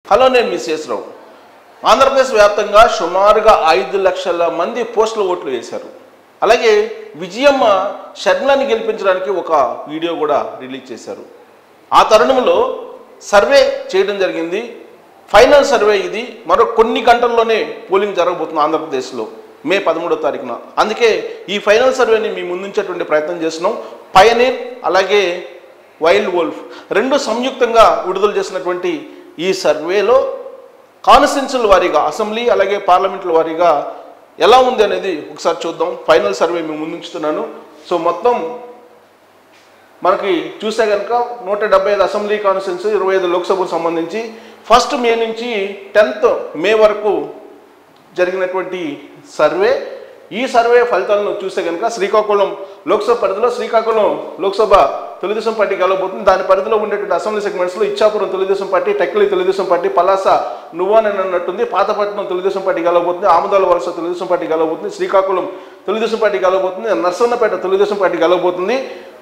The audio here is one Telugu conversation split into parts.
హలో నేను మీ శేషరావు ఆంధ్రప్రదేశ్ వ్యాప్తంగా సుమారుగా ఐదు లక్షల మంది పోస్టుల ఓట్లు వేశారు అలాగే విజయమ్మ షర్మిలని గెలిపించడానికి ఒక వీడియో కూడా రిలీజ్ చేశారు ఆ తరుణంలో సర్వే చేయడం జరిగింది ఫైనల్ సర్వే ఇది మరో కొన్ని గంటల్లోనే పోలింగ్ జరగబోతుంది ఆంధ్రప్రదేశ్లో మే పదమూడో తారీఖున అందుకే ఈ ఫైనల్ సర్వేని మీ ముందుంచేటువంటి ప్రయత్నం చేస్తున్నాం పయనీర్ అలాగే వైల్డ్ వోల్ఫ్ రెండు సంయుక్తంగా విడుదల చేసినటువంటి ఈ సర్వేలో కాన్స్టిట్యున్సీల వారీగా అసెంబ్లీ అలాగే పార్లమెంట్ల వారీగా ఎలా ఉంది అనేది ఒకసారి చూద్దాం ఫైనల్ సర్వే మేము ముందుంచుతున్నాను సో మొత్తం మనకి చూస్తే కనుక నూట డెబ్బై ఐదు అసెంబ్లీ కాన్స్టిట్యున్సీ ఇరవై ఐదు లోక్సభకు సంబంధించి ఫస్ట్ మే నుంచి టెన్త్ మే వరకు జరిగినటువంటి సర్వే ఈ సర్వే ఫలితాలను చూస్తే కనుక శ్రీకాకుళం లోక్సభ పరిధిలో శ్రీకాకుళం లోక్సభ తెలుగుదేశం పార్టీ గెలవబోతుంది దాని పరిధిలో ఉండేటువంటి అసెంబ్లీ సెగ్మెంట్స్లో ఇచ్చాపురం తెలుగుదేశం పార్టీ టెక్కలి తెలుగుదేశం పార్టీ పలాస నువ్వానని అన్నట్టుంది పాతపట్నం తెలుగుదేశం పార్టీ గెలవబోతుంది ఆముదాల వలస తెలుగుదేశం పార్టీ గెలవబోతుంది శ్రీకాకుళం తెలుగుదేశం పార్టీ గెలవబోతుంది నర్సన్నపేట తెలుగుదేశం పార్టీ గెలవబోతుంది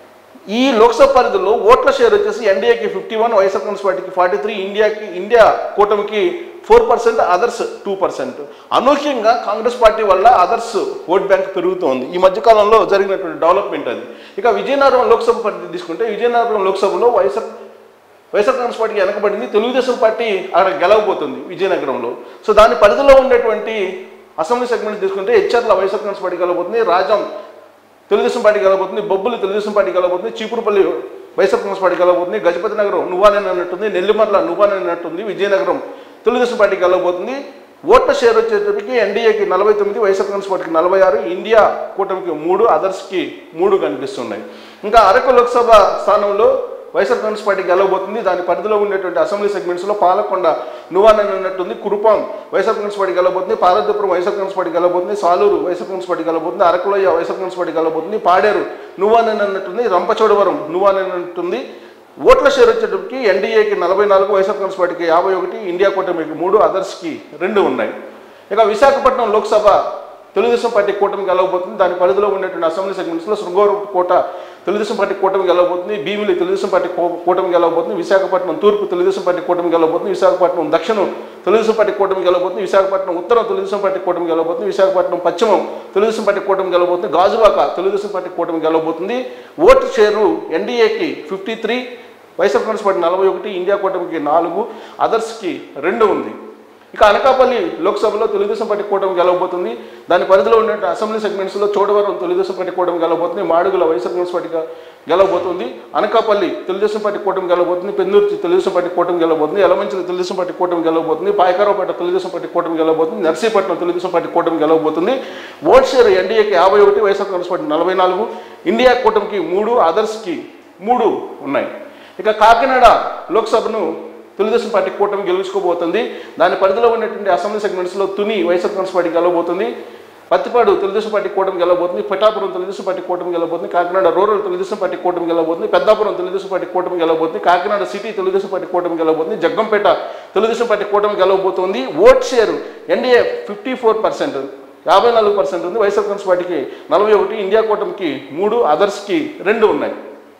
ఈ లోక్సభ పరిధిలో ఓట్ల షేర్ వచ్చేసి ఎన్డీఏకి ఫిఫ్టీ వన్ వైఎస్ఆర్ కాంగ్రెస్ పార్టీకి ఫార్టీ త్రీ ఇండియాకి ఇండియా కూటమికి four percent others two percent అనూహ్యంగా కాంగ్రెస్ పార్టీ వల్ల అదర్స్ ఓట్ బ్యాంక్ పెరుగుతోంది ఈ మధ్యకాలంలో జరిగినటువంటి డెవలప్మెంట్ అది ఇక విజయనగరం లోక్సభ పరిధి తీసుకుంటే విజయనగరం లోక్సభలో వైఎస్ఆర్ వైఎస్ఆర్ కాంగ్రెస్ పార్టీ వెనకబడింది తెలుగుదేశం పార్టీ అక్కడ గెలవబోతుంది విజయనగరంలో సో దాని పరిధిలో ఉండేటువంటి అసెంబ్లీ సెగ్మెంట్ తీసుకుంటే హెచ్ఆర్ల వైఎస్ఆర్ కాంగ్రెస్ పార్టీ గెలవబోతుంది రాజం తెలుగుదేశం పార్టీ గెలవబోతుంది బొబ్బులు తెలుగుదేశం పార్టీ గెలవబోతుంది చీపురుపల్లి వైఎస్ఆర్ కాంగ్రెస్ పార్టీ గెలవబోతుంది గజపతి నగరం నువ్వానని అన్నట్టుంది నెల్లిమర్ల నువ్వానని అన్నట్టుంది విజయనగరం తెలుగుదేశం పార్టీ గెలవబోతుంది ఓట్ల షేర్ వచ్చేటప్పటికి ఎన్డీఏకి నలభై తొమ్మిది వైఎస్ఆర్ కాంగ్రెస్ పార్టీకి నలభై ఆరు ఇండియా కూటమికి మూడు అదర్స్కి మూడు కనిపిస్తున్నాయి ఇంకా అరకు లోక్సభ స్థానంలో వైఎస్ఆర్ కాంగ్రెస్ పార్టీ గెలవబోతుంది దాని పరిధిలో ఉండేటువంటి అసెంబ్లీ సెగ్మెంట్స్లో పాలకొండ నువ్వానని అన్నట్టుంది కురుపాం వైఎస్ఆర్ కాంగ్రెస్ పార్టీ గెలవబోతుంది పార్వతీపురం వైఎస్ఆర్ కాంగ్రెస్ పార్టీ గెలవబోతుంది సాలూరు వైఎస్ఆర్ కాంగ్రెస్ పార్టీ గెలవబోతుంది అరకులోయ వైఎస్ఆర్ కాంగ్రెస్ పార్టీ గెలవబోతుంది పాడేరు నువ్వానని అన్నట్టుంది రంపచోడవరం నువ్వానని అన్నట్టుంది ఓట్ల షేర్ వచ్చేటప్పటికి ఎన్డీఏకి నలభై నాలుగు వైఎస్ఆర్ కాంగ్రెస్ పార్టీకి యాభై ఒకటి ఇండియా కూటమికి మూడు అదర్స్కి రెండు ఉన్నాయి ఇక విశాఖపట్నం లోక్సభ తెలుగుదేశం పార్టీ కూటమి గెలవబోతుంది దాని పరిధిలో ఉండేటువంటి అసెంబ్లీ సెగ్మెంట్స్లో శృంగోరకోట తెలుగుదేశం పార్టీ కూటమి గెలవబోతుంది భీమిలి తెలుగుదేశం పార్టీ కూ- కూటమి గెలవబోతుంది విశాఖపట్నం తూర్పు తెలుగుదేశం పార్టీ కూటమి గెలవబోతుంది విశాఖపట్నం దక్షిణం తెలుగుదేశం పార్టీ కూటమి గెలవబోతుంది విశాఖపట్నం ఉత్తరం తెలుగుదేశం పార్టీ కూటమి గెలవబోతుంది విశాఖపట్నం పశ్చిమం తెలుగుదేశం పార్టీ కూటమి గెలవబోతుంది గాజువాక తెలుగుదేశం పార్టీ కూటమి గెలవబోతుంది ఓటు షేరు ఎన్డీఏకి fifty three YSR Congress party నలభై ఒకటి ఇండియా కూటమికి నాలుగు అదర్స్కి రెండు ఉంది ఇక అనకాపల్లి లోక్సభలో తెలుగుదేశం పార్టీ కూటమి గెలవబోతుంది దాని పరిధిలో ఉన్న అసెంబ్లీ సెగ్మెంట్స్లో చోడవరం తెలుగుదేశం పార్టీ కూటమి గెలవబోతుంది మాడుగుల వైఎస్ఆర్ కాంగ్రెస్ పార్టీ గెలవబోతుంది అనకాపల్లి తెలుగుదేశం పార్టీ కూటమి గెలవబోతుంది పెందుర్తి తెలుగుదేశం పార్టీ కూటమి గెలవబోతుంది యలమంచిలి తెలుగుదేశం పార్టీ కూటమి గెలవబోతుంది పాయకారావుపేట తెలుగుదేశం పార్టీ కూటమి గెలవబోతుంది నర్సీపట్నం తెలుగుదేశం పార్టీ కూటమి గెలవబోతుంది ఓట్ షేర్ ఎన్డీఏకి యాభై ఒకటి వైఎస్ఆర్ కాంగ్రెస్ పార్టీ నలభై నాలుగు ఇండియా కూటమికి మూడు అదర్స్కి మూడు ఉన్నాయి ఇక కాకినాడ లోక్సభను తెలుగుదేశం పార్టీ కూటమి గెలుచుకోబోతుంది దాని పరిధిలో ఉన్నటువంటి అసెంబ్లీ సెగ్మెంట్స్లో తుని వైఎస్ఆర్ కాంగ్రెస్ పార్టీ గెలవబోతుంది పత్తిపాడు తెలుగుదేశం పార్టీ కూటమి గెలవబోతుంది పిఠాపురం తెలుగుదేశం పార్టీ కూటమి గెలవబోతుంది కాకినాడ రూరల్ తెలుగుదేశం పార్టీ కూటమి గెలవబోతుంది పెద్దాపురం తెలుగుదేశం పార్టీ కూటమి గెలవబోతుంది కాకినాడ సిటీ తెలుగుదేశం పార్టీ కూటమి గెలవబోతుంది జగ్గంపేట తెలుగుదేశం పార్టీ కూటమి గెలవబోతుంది vote share NDA fifty four percent యాభై నాలుగు పర్సెంట్ ఉంది వైఎస్ఆర్ కాంగ్రెస్ పార్టీకి నలభై ఒకటి ఇండియా కూటమికి మూడు అదర్స్కి రెండు ఉన్నాయి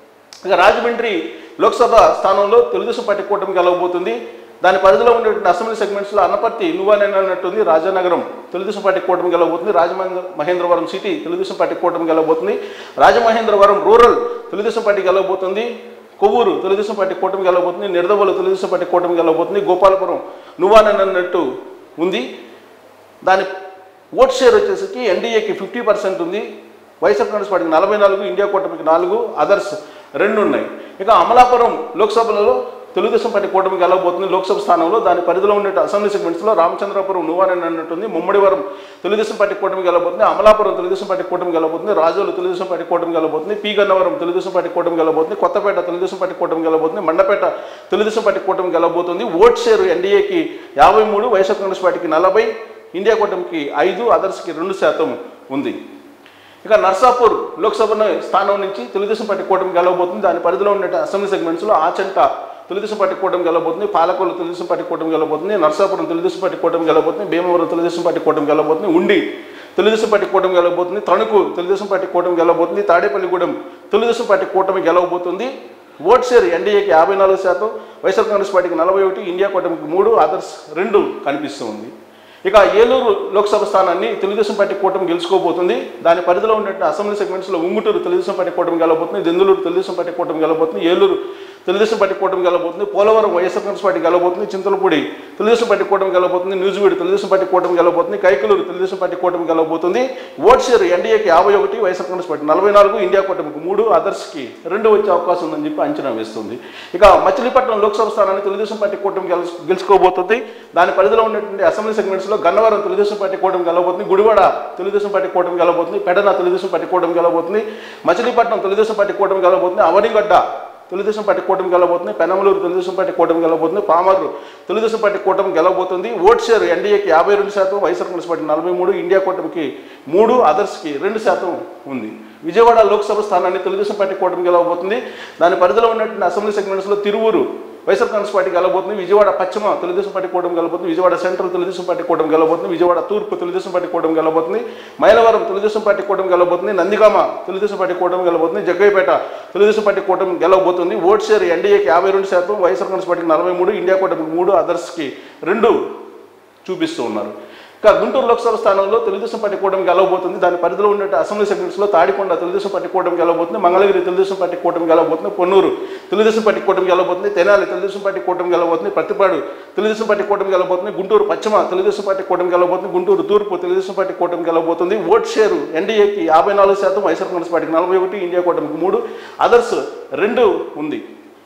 ఇక రాజమండ్రి లోక్సభ స్థానంలో తెలుగుదేశం పార్టీ కూటమి గెలవబోతుంది దాని పరిధిలో ఉండేటువంటి అసెంబ్లీ సెగ్మెంట్స్లో అన్నపర్తి నువ్వానన్నట్టుంది రాజనగరం తెలుగుదేశం పార్టీ కూటమి గెలవబోతుంది రాజమహేంద్ర మహేంద్రవరం సిటీ తెలుగుదేశం పార్టీ కూటమి గెలవబోతుంది రాజమహేంద్రవరం రూరల్ తెలుగుదేశం పార్టీ గెలవబోతుంది కొవ్వూరు తెలుగుదేశం పార్టీ కూటమి గెలవబోతుంది నిడదవోలు తెలుగుదేశం పార్టీ కూటమి గెలవబోతుంది గోపాలపురం నువ్వానన్నట్టు ఉంది దాని ఓట్ షేర్ వచ్చేసరికి ఎన్డీఏకి ఫిఫ్టీ పర్సెంట్ ఉంది వైఎస్ఆర్ కాంగ్రెస్ పార్టీకి నలభై నాలుగు ఇండియా కూటమికి నాలుగు అదర్స్ రెండు ఉన్నాయి ఇక అమలాపురం లోక్సభలలో తెలుగుదేశం పార్టీ కూటమి గెలవబోతుంది లోక్సభ స్థానంలో దాని పరిధిలో ఉండే అసెంబ్లీ సెగ్మెంట్స్లో రామచంద్రపురం నువ్వానని అన్నట్టుంది ముమ్మడివరం తెలుగుదేశం పార్టీ కూటమి గెలవబోతుంది అమలాపురం తెలుగుదేశం పార్టీ కూటమి గెలవబోతుంది రాజోలు తెలుగుదేశం పార్టీ కూటమి గెలవబోతుంది పి గన్నవరం తెలుగుదేశం పార్టీ కూటమి గెలవబోతుంది కొత్తపేట తెలుగుదేశం పార్టీ కూటమి గెలవబోతుంది మండపేట తెలుగుదేశం పార్టీ కూటమి గెలవబోతుంది ఓట్ షేర్ ఎన్డీఏకి యాభై మూడు వైఎస్ఆర్ కాంగ్రెస్ పార్టీకి నలభై ఇండియా కూటమికి ఐదు అదర్స్కి రెండు శాతం ఉంది ఇక నర్సాపూర్ లోక్సభ స్థానం నుంచి తెలుగుదేశం పార్టీ కూటమి గెలవబోతుంది దాని పరిధిలో ఉండే అసెంబ్లీ సెగ్మెంట్స్లో ఆచంట తెలుగుదేశం పార్టీ కూటమి గెలవబోతుంది పాలకొల్లు తెలుగుదేశం పార్టీ కూటమి గెలవబోతుంది నర్సాపురం తెలుగుదేశం పార్టీ కూటమి గెలవబోతుంది భీమవరం తెలుగుదేశం పార్టీ కూటమి గెలవబోతుంది ఉండి తెలుగుదేశం పార్టీ కూటమి గెలవబోతుంది తణుకు తెలుగుదేశం పార్టీ కూటమి గెలవబోతుంది తాడేపల్లిగూడెం తెలుగుదేశం పార్టీ కూటమి గెలవబోతుంది ఓట్ షేర్ ఎన్డీఏకి యాభై నాలుగు శాతం వైఎస్ఆర్ కాంగ్రెస్ పార్టీకి నలభై ఒకటి ఇండియా కూటమికి మూడు అదర్స్ రెండు కనిపిస్తూ ఉంది ఇక ఏలూరు లోక్సభ స్థానాన్ని తెలుగుదేశం పార్టీ కూటమి గెలుచుకోబోతుంది దాని పరిధిలో ఉన్నట్టు అసెంబ్లీ సెగ్మెంట్స్లో ఉంగుటూరు తెలుగుదేశం పార్టీ కూటమి గెలవబోతుంది దెందులూరు తెలుగుదేశం పార్టీ కూటమి గెలవబోతుంది ఏలూరు తెలుగుదేశం పార్టీ కూటమి గెలవబోతుంది పోలవరం వైఎస్ఆర్ కాంగ్రెస్ పార్టీ గెలవబోతుంది చింతలపూడి తెలుగుదేశం పార్టీ కూటమి గెలవబోతుంది న్యూజివీడు తెలుగుదేశం పార్టీ కూటమి గెలవబోతుంది కైకలూరు తెలుగుదేశం పార్టీ కూటమి గెలవబోతుంది ఓట్ షేర్ ఎన్డీఏకి యాభై ఒకటి వైఎస్ఆర్ కాంగ్రెస్ పార్టీ నలభై నాలుగు ఇండియా కూటమికి మూడు అదర్స్కి రెండు వచ్చే అవకాశం ఉందని చెప్పి అంచనా వేస్తుంది ఇక మచిలీపట్నం లోక్సభ స్థానాన్ని తెలుగుదేశం పార్టీ కూటమి గెలుచు గెలుచుకోబోతుంది దాని పరిధిలో ఉన్నటువంటి అసెంబ్లీ సెగ్మెంట్స్లో గన్నవరం తెలుగుదేశం పార్టీ కూటమి గెలవబోతుంది గుడివాడ తెలుగుదేశం పార్టీ కూటమి గెలవబోతుంది పెడన తెలుగుదేశం పార్టీ కూటమి గెలవబోతుంది మచిలీపట్నం తెలుగుదేశం పార్టీ కూటమి గెలవబోతుంది అవనిగడ్డ తెలుగుదేశం పార్టీ కూటమి గెలవబోతుంది పెనమలూరు తెలుగుదేశం పార్టీ కూటమి గెలవబోతుంది పామర్రు తెలుగుదేశం పార్టీ కూటమి గెలవబోతుంది ఓట్ షేర్ ఎన్డీఏకి యాభై రెండు శాతం వైఎస్ఆర్ కాంగ్రెస్ పార్టీ నలభై మూడు ఇండియా కూటమికి మూడు అదర్స్కి రెండు శాతం ఉంది విజయవాడ లోక్సభ స్థానాన్ని తెలుగుదేశం పార్టీ కూటమి గెలవబోతుంది దాని పరిధిలో ఉన్నటువంటి అసెంబ్లీ సెగ్మెంట్స్లో తిరువురు వైఎస్ఆర్ కాంగ్రెస్ పార్టీ గెలవబోతుంది విజయవాడ పశ్చిమ తెలుగుదేశం పార్టీ కూటమి గెలవబోతుంది విజయవాడ సెంట్రల్ తెలుగుదేశం పార్టీ కూటమి గెలవబోతుంది విజయవాడ తూర్పు తెలుగుదేశం పార్టీ కూటమి గెలవబోతుంది మైలవరం తెలుగుదేశం పార్టీ కూటమి గెలవబోతుంది నందిగామ తెలుగుదేశం పార్టీ కూటమి గెలవబోతుంది జగ్గయ్యపేట తెలుగుదేశం పార్టీ కూటమి గెలవబోతుంది ఓట్ షేర్ ఎన్డీఏకి యాభై రెండు శాతం వైఎస్ఆర్ కాంగ్రెస్ పార్టీకి నలభై మూడు ఇండియా కూటమికి మూడు అదర్స్కి రెండు చూపిస్తూ ఉన్నారు ఇక గుంటూరు లోక్సభ స్థానంలో తెలుగుదేశం పార్టీ కూటమి గెలవబోతుంది దాని పరిధిలో ఉన్న అసెంబ్లీ సెగ్మెంట్స్లో తాడికొండ తెలుగుదేశం పార్టీ కూటమి గెలవబోతుంది మంగళగిరి తెలుగుదేశం పార్టీ కూటమి గెలవబోతుంది పొన్నూరు తెలుగుదేశం పార్టీ కూటమి గెలవబోతుంది తెనాలి తెలుగుదేశం పార్టీ కూటమి గెలవబోతుంది ప్రతిపాడు తెలుగుదేశం పార్టీ కూటమి గెలవబోతుంది గుంటూరు పశ్చిమ తెలుగుదేశం పార్టీ కూటమి గెలవబోతుంది గుంటూరు తూర్పు తెలుగుదేశం పార్టీ కూటమి గెలవబోతుంది ఓట్ షేరు ఎన్డీఏకి యాభై నాలుగు శాతం వైఎస్ఆర్ కాంగ్రెస్ పార్టీకి నలభై ఒకటి ఇండియా కూటమికి మూడు అదర్స్ రెండు ఉంది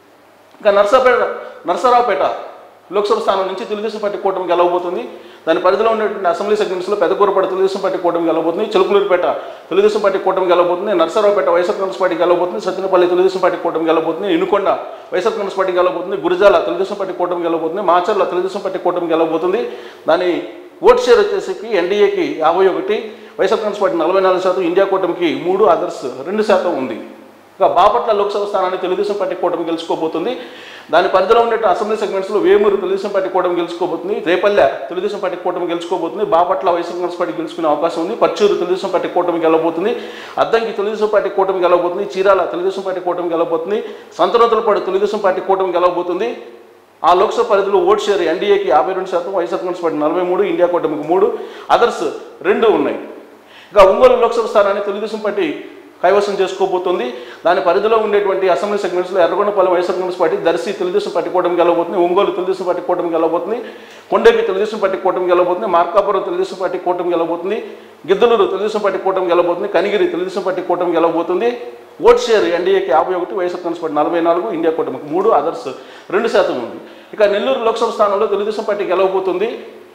ఇంకా నర్సాపేట నర్సరావుపేట లోక్సభ స్థానం నుంచి తెలుగుదేశం పార్టీ కూటమి గెలవబోతుంది దాని పరిధిలో ఉన్నటువంటి అసెంబ్లీ సెగ్మెంట్స్లో పెద్దకూరపేట తెలుగుదేశం పార్టీ కూటమి గెలవబోతుంది చిలుకలూరుపేట తెలుగుదేశం పార్టీ కూటమి గెలవబోతుంది నర్సరావుపేట వైఎస్ఆర్ కాంగ్రెస్ పార్టీ గెలవబోతుంది సత్యనపల్లి తెలుగుదేశం పార్టీ కూటమి గెలవబోతుంది ఇనుకొండ వైఎస్ఆర్ కాంగ్రెస్ పార్టీ గెలవబోతుంది గురిజాల తెలుగుదేశం పార్టీ కూటమి గెలవబోతుంది మాచర్ల తెలుగుదేశం పార్టీ కూటమి గెలవబోతుంది దాని ఓట్ షేర్ వచ్చేసి ఎన్డీఏకి యాభై ఒకటి వైఎస్ఆర్ కాంగ్రెస్ పార్టీ నలభై నాలుగు శాతం ఇండియా కూటమికి మూడు అదర్స్ రెండు శాతం ఉంది ఇక బాపట్ల లోక్సభ స్థానాన్ని తెలుగుదేశం పార్టీ కూటమి గెలుచుకోబోతుంది దాని పరిధిలో ఉండే అసెంబ్లీ సెగ్మెంట్స్లో వేమూరు తెలుగుదేశం పార్టీ కూటమి గెలుచుకోబోతుంది రేపల్లె తెలుగుదేశం పార్టీ కూటమి గెలుచుకోబోతుంది బాపట్ల వైఎస్ఆర్ కాంగ్రెస్ పార్టీ గెలుచుకునే అవకాశం ఉంది పచ్చూరు తెలుగుదేశం పార్టీ కూటమి గెలవబోతుంది అద్దంకి తెలుగుదేశం పార్టీ కూటమి గెలవబోతుంది చీరాల తెలుగుదేశం పార్టీ కూటమి గెలవబోతుంది సంతనోతులపాడు తెలుగుదేశం పార్టీ కూటమి గెలవబోతుంది ఆ లోక్సభ పరిధిలో ఓట్ షేర్ ఎన్డీఏకి యాభై రెండు శాతం వైఎస్ఆర్ కాంగ్రెస్ పార్టీ నలభై మూడు ఇండియా కూటమికి మూడు అదర్స్ రెండు ఉన్నాయి ఇక ఒంగోలు లోక్సభ స్థానాన్ని తెలుగుదేశం పార్టీ కైవసం చేసుకోబోతుంది దాని పరిధిలో ఉండేటువంటి అసెంబ్లీ సెగ్మెంట్స్లో Yerragondapalem YSR Congress party Darsi Telugu Desam party కూటమి గెలవబోతుంది ఒంగోలు తెలుగుదేశం పార్టీ కూటమి గెలవబోతుంది కొండేపి తెలుగుదేశం పార్టీ కూటమి గెలవబోతుంది మార్కాపురం తెలుగుదేశం పార్టీ కూటమి గెలవబోతుంది గిద్దలూరు తెలుగుదేశం పార్టీ కూటమి గెలవబోతుంది కనిగిరి తెలుగుదేశం పార్టీ కూటమి గెలవబోతుంది ఓట్ షేర్ ఎన్డీఏకి యాభై ఒకటి వైఎస్ఆర్ కాంగ్రెస్ పార్టీ నలభై నాలుగు ఇండియా కూటమికి మూడు అదర్స్ రెండు శాతం ఉంది ఇక నెల్లూరు లోక్సభ స్థానంలో తెలుగుదేశం పార్టీ గెలవబోతుంది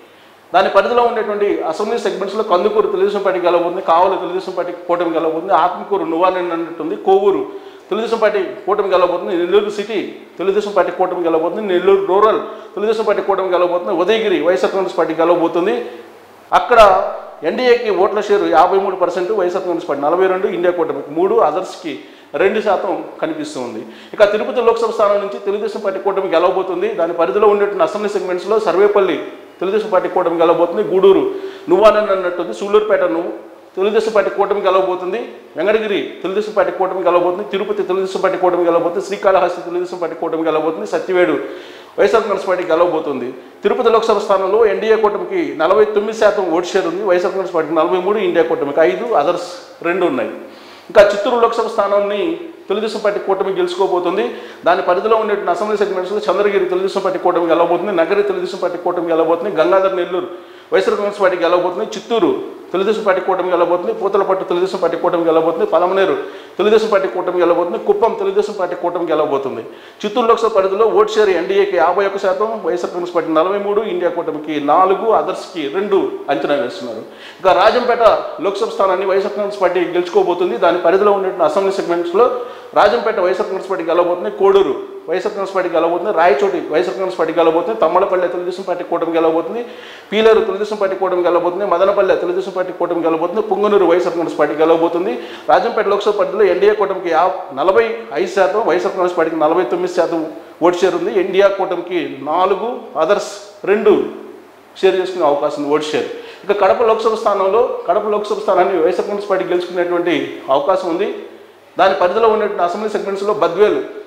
దాని పరిధిలో ఉండేటువంటి అసెంబ్లీ సెగ్మెంట్స్లో కందుకూరు తెలుగుదేశం పార్టీ గెలవబోతుంది కావలి తెలుగుదేశం పార్టీ కూటమి గెలవబోతుంది ఆత్మకూరు నువ్వాలని అన్నట్టుంది కోవూరు తెలుగుదేశం పార్టీ కూటమి గెలవబోతుంది నెల్లూరు సిటీ తెలుగుదేశం పార్టీ కూటమి గెలవబోతుంది నెల్లూరు రూరల్ తెలుగుదేశం పార్టీ కూటమి గెలవబోతుంది ఉదయగిరి వైఎస్ఆర్ కాంగ్రెస్ పార్టీ గెలవబోతుంది అక్కడ ఎన్డీఏకి ఓట్ల షేరు యాభై మూడు పర్సెంట్ వైఎస్ఆర్ కాంగ్రెస్ పార్టీ నలభై రెండు ఇండియా కూటమికి మూడు అదర్స్కి రెండు శాతం కనిపిస్తుంది ఇక తిరుపతి లోక్సభ స్థానం నుంచి తెలుగుదేశం పార్టీ కూటమి గెలవబోతుంది దాని పరిధిలో ఉండేటువంటి అసెంబ్లీ సెగ్మెంట్స్లో సర్వేపల్లి తెలుగుదేశం పార్టీ కూటమి గెలవబోతుంది గూడూరు నువ్వానని అన్నట్టుంది సూళ్ళూరుపేట నువ్వు తెలుగుదేశం పార్టీ కూటమి గెలవబోతుంది వెంకటగిరి తెలుగుదేశం పార్టీ కూటమి గెలవబోతుంది తిరుపతి తెలుగుదేశం పార్టీ కూటమి గెలవబోతుంది శ్రీకాళహస్తి తెలుగుదేశం పార్టీ కూటమి గెలవబోతుంది సత్యవేడు వైఎస్ఆర్ కాంగ్రెస్ పార్టీ గెలవబోతుంది తిరుపతి లోక్సభ స్థానంలో ఎన్డీఏ కూటమికి నలభై తొమ్మిది శాతం ఓటు షేర్ ఉంది వైఎస్ఆర్ కాంగ్రెస్ పార్టీకి నలభై మూడు ఇండియా కూటమికి ఐదు అదర్స్ రెండు ఉన్నాయి ఇంకా చిత్తూరు లోక్సభ స్థానాన్ని తెలుగుదేశం పార్టీ కూటమి గెలుచుకోబోతుంది దాని పరిధిలో ఉండేటువంటి అసెంబ్లీ సెగ్మెంట్స్లో చంద్రగిరి తెలుగుదేశం పార్టీ కూటమి గెలవబోతుంది నగరి తెలుగుదేశం పార్టీ కూటమి గెలవబోతుంది గంగాధర్ నెల్లూరు వైఎస్ఆర్ కాంగ్రెస్ పార్టీ గెలవబోతుంది చిత్తూరు తెలుగుదేశం పార్టీ కూటమి గెలవబోతుంది పూతలపట్టు తెలుగుదేశం పార్టీ కూటమి గెలవబోతుంది పలమనేరు తెలుగుదేశం పార్టీ కూటమి గెలవబోతుంది కుప్పం తెలుగుదేశం పార్టీ కూటమి గెలవబోతుంది చిత్తూరు లోక్సభ పరిధిలో ఓట్ షేర్ ఎన్డీఏకి యాభై ఒక్క శాతం వైఎస్ఆర్ కాంగ్రెస్ పార్టీ నలభై మూడు ఇండియా కూటమికి నాలుగు అదర్స్కి రెండు అంచనా వేస్తున్నారు ఇక రాజంపేట లోక్సభ స్థానాన్ని వైఎస్ఆర్ కాంగ్రెస్ పార్టీ గెలుచుకోబోతుంది దాని పరిధిలో ఉండేటువంటి అసెంబ్లీ సెగ్మెంట్స్లో రాజంపేట వైఎస్ఆర్ కాంగ్రెస్ పార్టీ గెలవబోతుంది కోడూరు వైఎస్ఆర్ కాంగ్రెస్ పార్టీ గెలవబోతుంది రాయచోటి వైఎస్ఆర్ కాంగ్రెస్ పార్టీ గెలవబోతుంది తమ్మలపల్లె తెలుగుదేశం పార్టీ కూటమి గెలవబోతుంది పీలేరు తెలుగుదేశం పార్టీ కూటమి గెలవబోతుంది మదనపల్లె తెలుగుదేశం పార్టీ కూటమి గెలవబోతుంది పుంగనూరు వైఎస్ఆర్ కాంగ్రెస్ పార్టీ గెలవబోతుంది రాజంపేట లోక్సభ పరిధిలో ఎన్డీఏ కూటమికి యా నలభై ఐదు శాతం వైఎస్ఆర్ కాంగ్రెస్ పార్టీకి నలభై తొమ్మిది శాతం ఓటు షేర్ ఉంది ఇండియా కూటమికి నాలుగు అదర్స్ రెండు షేర్ చేసుకునే అవకాశం ఉంది ఓటు షేర్ ఇక కడప లోక్సభ స్థానంలో కడప లోక్సభ స్థానాన్ని వైఎస్ఆర్ కాంగ్రెస్ పార్టీ గెలుచుకునేటువంటి అవకాశం ఉంది దాని పరిధిలో ఉన్నటువంటి అసెంబ్లీ సెగ్మెంట్స్లో బద్వేలు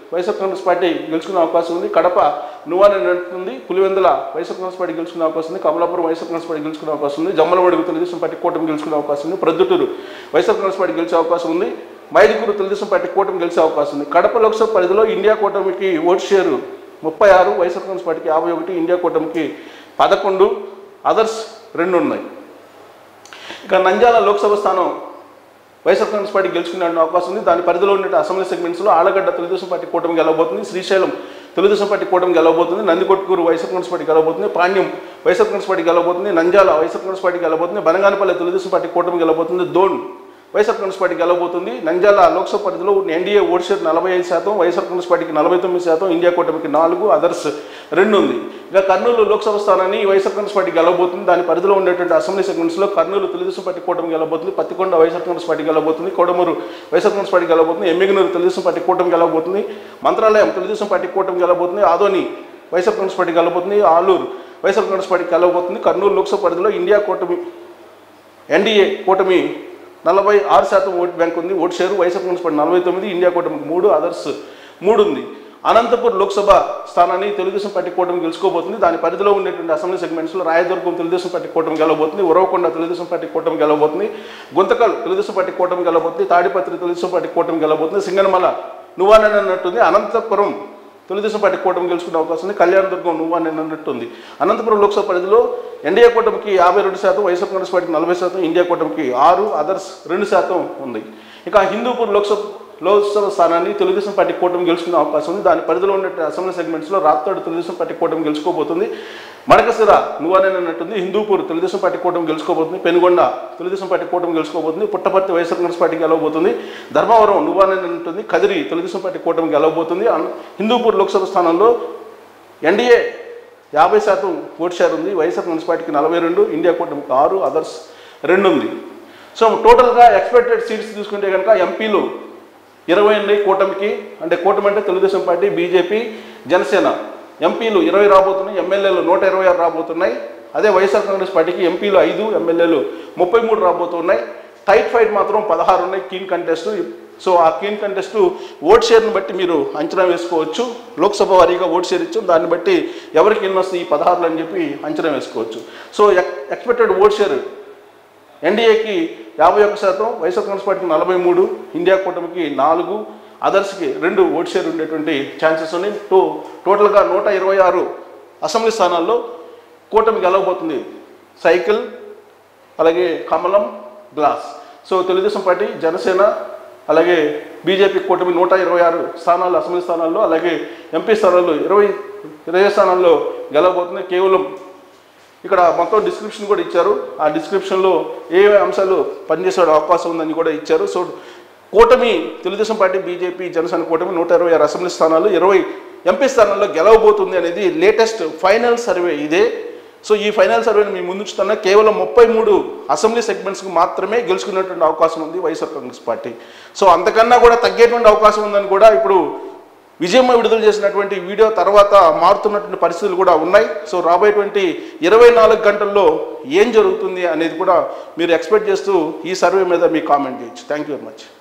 వైఎస్ఆర్ కాంగ్రెస్ పార్టీ గెలుచుకునే అవకాశం ఉంది కడప నువ్వాని అంటుంది పులివెందుల వైఎస్ఆర్ కాంగ్రెస్ పార్టీ గెలుచుకునే అవకాశం ఉంది కమలాపురం వైఎస్ఆర్ కాంగ్రెస్ పార్టీ గెలుచుకునే అవకాశం ఉంది జమ్మలమడుగు తెలుగుదేశం పార్టీ కూటమి గెలుచుకునే అవకాశం ఉంది ప్రొద్దుటూరు వైఎస్ఆర్ కాంగ్రెస్ పార్టీ గెలిచే అవకాశం ఉంది మైదుకూరు తెలుగుదేశం పార్టీ కూటమి గెలిచే అవకాశం ఉంది కడప లోక్సభ పరిధిలో ఇండియా కూటమికి ఓటు షేరు ముప్పై ఆరు వైఎస్ఆర్ కాంగ్రెస్ పార్టీకి యాభై ఒకటి ఇండియా కూటమికి పదకొండు అదర్స్ రెండు ఉన్నాయి ఇక నంద్యాల లోక్సభ స్థానం వైఎస్ఆర్ కాంగ్రెస్ పార్టీ గెలుచుకునే అవకాశం ఉంది దాని పరిధిలో ఉన్న అసెంబ్లీ సెగ్మెంట్స్లో ఆలగడ్డ తెలుగుదేశం పార్టీ కూటమి గెలవబోతుంది శ్రీశైలం తెలుగుదేశం పార్టీ కూటమి గెలవబోతుంది నందికొట్కూరు వైఎస్ఆర్ కాంగ్రెస్ పార్టీ గెలవబోతుంది పాండ్యం వైఎస్ఆర్ కాంగ్రెస్ పార్టీ గెలవబోతుంది నంద్యాల వైఎస్ఆర్ కాంగ్రెస్ పార్టీ గెలవబోతుంది బనగానపల్లి తెలుగుదేశం పార్టీ కూటమి గెలవబోతుంది దోన్ వైఎస్ఆర్ కాంగ్రెస్ పార్టీ గెలవబోతుంది నంద్యాల లోక్సభ పరిధిలో ఎన్డీఏ ఓటు షేర్ నలభై ఐదు శాతం వైఎస్ఆర్ కాంగ్రెస్ పార్టీకి నలభై తొమ్మిది శాతం ఇండియా కూటమికి నాలుగు అదర్స్ రెండు ఉంది ఇక కర్నూలు లోక్సభ స్థానాన్ని వైఎస్ఆర్ కాంగ్రెస్ పార్టీ గెలవబోతుంది దాని పరిధిలో ఉండేటువంటి అసెంబ్లీ సెగ్మెంట్స్లో కర్నూలు తెలుగుదేశం పార్టీ కూటమి గెలవబోతుంది పత్తికొండ వైఎస్ఆర్ కాంగ్రెస్ పార్టీ గెలవబోతుంది కొడమూరు వైఎస్ఆర్ కాంగ్రెస్ పార్టీ గెలవబోతుంది ఎమ్మిగనూరు తెలుగుదేశం పార్టీ కూటమి గెలవబోతుంది మంత్రాలయం తెలుగుదేశం పార్టీ కూటమి గెలవబోతుంది ఆదోని వైఎస్ఆర్ కాంగ్రెస్ పార్టీ గెలవబోతుంది ఆలూరు వైఎస్ఆర్ కాంగ్రెస్ పార్టీ గెలవబోతుంది కర్నూలు లోక్సభ పరిధిలో ఇండియా కూటమి ఎన్డీఏ కూటమి నలభై ఆరు శాతం ఓటు బ్యాంక్ ఉంది vote share YSR Congress party నలభై తొమ్మిది ఇండియా కూటమికి మూడు అదర్స్ మూడు ఉంది అనంతపూర్ లోక్సభ స్థానాన్ని తెలుగుదేశం పార్టీ కూటమి గెలుచుకోబోతుంది దాని పరిధిలో ఉండేటువంటి అసెంబ్లీ సెగ్మెంట్స్లో రాయదుర్గం తెలుగుదేశం పార్టీ కూటమి గెలవబోతుంది ఉరవకొండ తెలుగుదేశం పార్టీ కూటమి గెలవబోతుంది గుంతకల్ తెలుగుదేశం పార్టీ కూటమి గెలవబోతుంది తాడిపత్రి తెలుగుదేశం పార్టీ కూటమి గెలవబోతుంది సింగనమల నువ్వానని అన్నట్టుంది అనంతపురం తెలుగుదేశం పార్టీ కూటమి గెలుచుకునే అవకాశం ఉంది కళ్యాణదుర్గం నువ్వు అని అన్నట్టుంది అనంతపురం లోక్సభ పరిధిలో ఎన్డీఏ కూటమికి యాభై రెండు శాతం వైఎస్ఆర్ కాంగ్రెస్ పార్టీకి నలభై శాతం ఇండియా కూటమికి ఆరు అదర్స్ రెండు శాతం ఉంది ఇక హిందూపూర్ లోక్సభ లోక్సభ స్థానాన్ని తెలుగుదేశం పార్టీ కూటమి గెలుచుకునే అవకాశం ఉంది దాని పరిధిలో ఉన్న అసెంబ్లీ సెగ్మెంట్స్లో రాప్తాడు తెలుగుదేశం పార్టీ కూటమి గెలుచుకోబోతుంది మడకసిర నువ్వనే అన్నట్టుంది హిందూపూర్ తెలుగుదేశం పార్టీ కూటమి గెలుచుకోబోతుంది పెనుగొండ తెలుగుదేశం పార్టీ కూటమి గెలుచుకోబోతుంది పుట్టపర్తి వైఎస్ఆర్ కాంగ్రెస్ పార్టీ గెలవబోతుంది ధర్మవరం నువ్వనే అన్నట్టుంది కదిరి తెలుగుదేశం పార్టీ కూటమి గెలవబోతుంది అన్- హిందూపూర్ లోక్సభ స్థానంలో ఎన్డీఏ యాభై శాతం ఓటు షేర్ ఉంది వైఎస్ఆర్ కాంగ్రెస్ పార్టీకి నలభై రెండు ఇండియా కూటమికి ఆరు అదర్స్ రెండు ఉంది సో టోటల్గా ఎక్స్పెక్టెడ్ సీట్స్ తీసుకుంటే కనుక ఎంపీలు ఇరవై ఉన్నాయి కూటమికి అంటే కూటమి అంటే తెలుగుదేశం పార్టీ బీజేపీ జనసేన ఎంపీలు ఇరవై రాబోతున్నాయి ఎమ్మెల్యేలు నూట ఇరవై ఆరు రాబోతున్నాయి అదే వైఎస్ఆర్ కాంగ్రెస్ పార్టీకి ఎంపీలు ఐదు ఎమ్మెల్యేలు ముప్పై మూడు రాబోతున్నాయి టైట్ ఫైట్ మాత్రం పదహారు ఉన్నాయి కీన్ కంటెస్ట్ సో ఆ కీన్ కంటెస్ట్ ఓట్ షేర్ని బట్టి మీరు అంచనా వేసుకోవచ్చు లోక్సభ వారీగా ఓట్ షేర్ ఇచ్చాం దాన్ని బట్టి ఎవరికి ఎన్ని వస్తాయి ఈ పదహారులు అని చెప్పి అంచనా వేసుకోవచ్చు సో ఎక్స్పెక్టెడ్ ఓట్ షేర్ ఎన్డీఏకి యాభై ఒక్క శాతం వైఎస్ఆర్ కాంగ్రెస్ పార్టీకి నలభై మూడు ఇండియా కూటమికి నాలుగు అదర్స్కి రెండు ఓట్ షేర్ ఉండేటువంటి ఛాన్సెస్ ఉన్నాయి టో టోటల్గా నూట ఇరవై ఆరు అసెంబ్లీ స్థానాల్లో కూటమి గెలవబోతుంది సైకిల్ అలాగే కమలం glass so Telugu Desam party Janasena అలాగే బీజేపీ కూటమి నూట ఇరవై ఆరు స్థానాలు అసెంబ్లీ స్థానాల్లో అలాగే ఎంపీ స్థానాల్లో ఇరవై ఇరవై స్థానాల్లో గెలవబోతుంది కేవలం ఇక్కడ మొత్తం డిస్క్రిప్షన్ కూడా ఇచ్చారు ఆ డిస్క్రిప్షన్లో ఏ ఏ అంశాలు పనిచేసే అవకాశం ఉందని కూడా ఇచ్చారు సో కూటమి తెలుగుదేశం పార్టీ బీజేపీ జనసేన కూటమి నూట ఇరవై ఆరు అసెంబ్లీ స్థానాలు ఇరవై ఎంపీ స్థానాల్లో గెలవబోతుంది అనేది లేటెస్ట్ ఫైనల్ సర్వే ఇదే సో ఈ ఫైనల్ సర్వేని మీ ముందుచుతున్న కేవలం ముప్పై మూడు అసెంబ్లీ సెగ్మెంట్స్కి మాత్రమే గెలుచుకునేటువంటి అవకాశం ఉంది వైఎస్ఆర్ కాంగ్రెస్ పార్టీ సో అంతకన్నా కూడా తగ్గేటువంటి అవకాశం ఉందని కూడా ఇప్పుడు విజయమ్మ విడుదల చేసినటువంటి వీడియో తర్వాత మారుతున్నటువంటి పరిస్థితులు కూడా ఉన్నాయి సో రాబోయేటువంటి ఇరవై నాలుగు గంటల్లో ఏం జరుగుతుంది అనేది కూడా మీరు ఎక్స్పెక్ట్ చేస్తూ ఈ సర్వే మీద మీ కామెంట్ చేయొచ్చు థ్యాంక్ యూ వెరీ మచ్